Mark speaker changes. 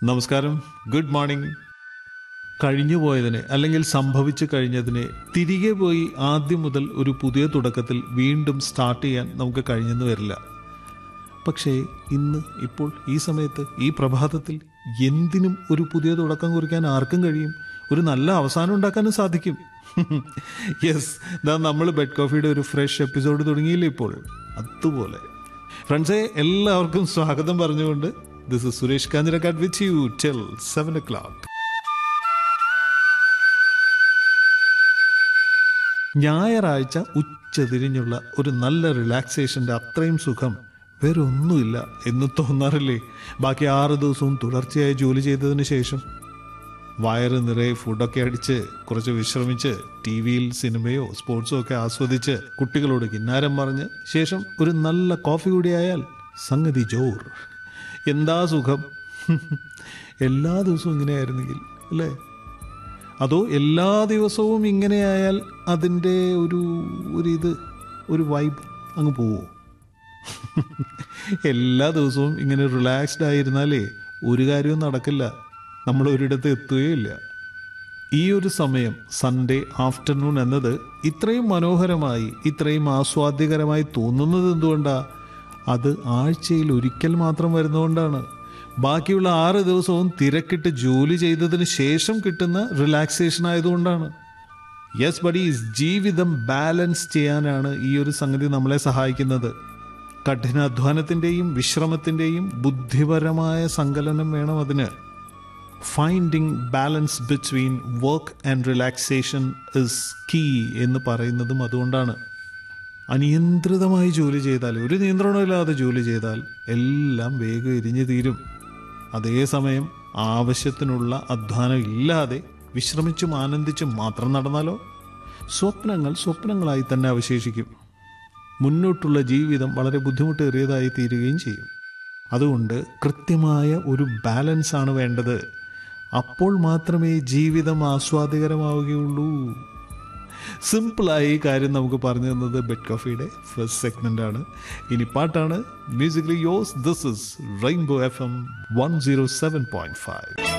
Speaker 1: നമസ്കാരം good morning കഴിഞ്ഞു പോയതിനെ അല്ലെങ്കിൽ സംഭവിച്ചു കഴിഞ്ഞതിനെ തിരികെ പോയി ആദ്യം മുതൽ ഒരു പുതിയ തുടക്കത്തിൽ വീണ്ടും സ്റ്റാർട്ട് ചെയ്യാൻ നമുക്ക് കഴിഞ്ഞെന്ന് വരില്ല പക്ഷേ ഇന്ന് ഇപ്പോൾ ഈ സമയത്ത് ഈ പ്രഭാതത്തിൽ എന്തിനും ഒരു പുതിയ തുടക്കം കുറിക്കാൻ ആർക്കും കഴിയും ഒരു നല്ല അവസാനം ഉണ്ടാക്കാനും സാധിക്കും യെസ് ദാ നമ്മൾ ബെഡ് കോഫിയുടെ ഒരു ഫ്രഷ് എപ്പിസോഡ് തുടങ്ങിയില്ലേ ഇപ്പോൾ അതുപോലെ ഫ്രണ്ട്സെ എല്ലാവർക്കും സ്വാഗതം പറഞ്ഞുകൊണ്ട് this is Suresh Kanjirakkad with you till seven o'clock ഞായറാഴ്ച ഉച്ചതിരിഞ്ഞുള്ള ഒരു നല്ല റിലാക്സേഷന്റെ അത്രയും സുഖം വേറെ ഒന്നുമില്ല എന്ന് തോന്നാറില്ലേ ബാക്കി ആറ് ദിവസവും തുടർച്ചയായി ജോലി ചെയ്തതിന് ശേഷം വയറ് നിറയെ ഫുഡൊക്കെ അടിച്ച് കുറച്ച് വിശ്രമിച്ച് ടി വിയിൽ സിനിമയോ സ്പോർട്സോ ഒക്കെ ആസ്വദിച്ച് കുട്ടികളോട് കിന്നാരം പറഞ്ഞ് ശേഷം ഒരു നല്ല കോഫി കൂടിയായാൽ സംഗതി ജോർ എന്താ സുഖം എല്ലാ ദിവസവും ഇങ്ങനെയായിരുന്നെങ്കിൽ അല്ലേ അതോ എല്ലാ ദിവസവും ഇങ്ങനെയായാൽ അതിൻ്റെ ഒരു ഒരു ഇത് ഒരു വൈബ് അങ്ങ് പോവോ എല്ലാ ദിവസവും ഇങ്ങനെ റിലാക്സ്ഡ് ആയിരുന്നാലേ ഒരു കാര്യവും നടക്കില്ല നമ്മൾ ഒരിടത്ത് എത്തുകയില്ല ഈ ഒരു സമയം സൺഡേ ആഫ്റ്റർനൂൺ എന്നത് ഇത്രയും മനോഹരമായി ഇത്രയും ആസ്വാദ്യകരമായി തോന്നുന്നത് എന്തുകൊണ്ടാ അത് ആഴ്ചയിൽ ഒരിക്കൽ മാത്രം വരുന്നതുകൊണ്ടാണ് ബാക്കിയുള്ള ആറ് ദിവസവും തിരക്കിട്ട് ജോലി ചെയ്തതിന് ശേഷം കിട്ടുന്ന റിലാക്സേഷൻ ആയതുകൊണ്ടാണ് യെസ് ബഡീസ് ജീവിതം ബാലൻസ് ചെയ്യാനാണ് ഈ ഒരു സംഗതി നമ്മളെ സഹായിക്കുന്നത് കഠിനാധ്വാനത്തിൻ്റെയും വിശ്രമത്തിൻ്റെയും ബുദ്ധിപരമായ സങ്കലനം വേണം അതിന് finding balance between work and relaxation is key എന്ന് പറയുന്നതും അതുകൊണ്ടാണ് അനിയന്ത്രിതമായി ജോലി ചെയ്താൽ ഒരു നിയന്ത്രണമില്ലാതെ ജോലി ചെയ്താൽ എല്ലാം വേഗം എരിഞ്ഞു തീരും അതേസമയം ആവശ്യത്തിനുള്ള അധ്വാനം ഇല്ലാതെ വിശ്രമിച്ചും ആനന്ദിച്ചും മാത്രം നടന്നാലോ സ്വപ്നങ്ങൾ സ്വപ്നങ്ങളായി തന്നെ അവശേഷിക്കും മുന്നോട്ടുള്ള ജീവിതം വളരെ ബുദ്ധിമുട്ടേറിയതായി തീരുകയും ചെയ്യും അതുകൊണ്ട് കൃത്യമായ ഒരു ബാലൻസ് ആണ് വേണ്ടത് അപ്പോൾ മാത്രമേ ജീവിതം ആസ്വാദികരമാവുകയുള്ളൂ സിമ്പിളായി ഈ കാര്യം നമുക്ക് പറഞ്ഞു തന്നത് ബെഡ് കോഫിയുടെ ഫസ്റ്റ് സെഗ്മെന്റ് ആണ് ഇനി പാട്ടാണ് musically yours this is rainbow F M one zero seven point five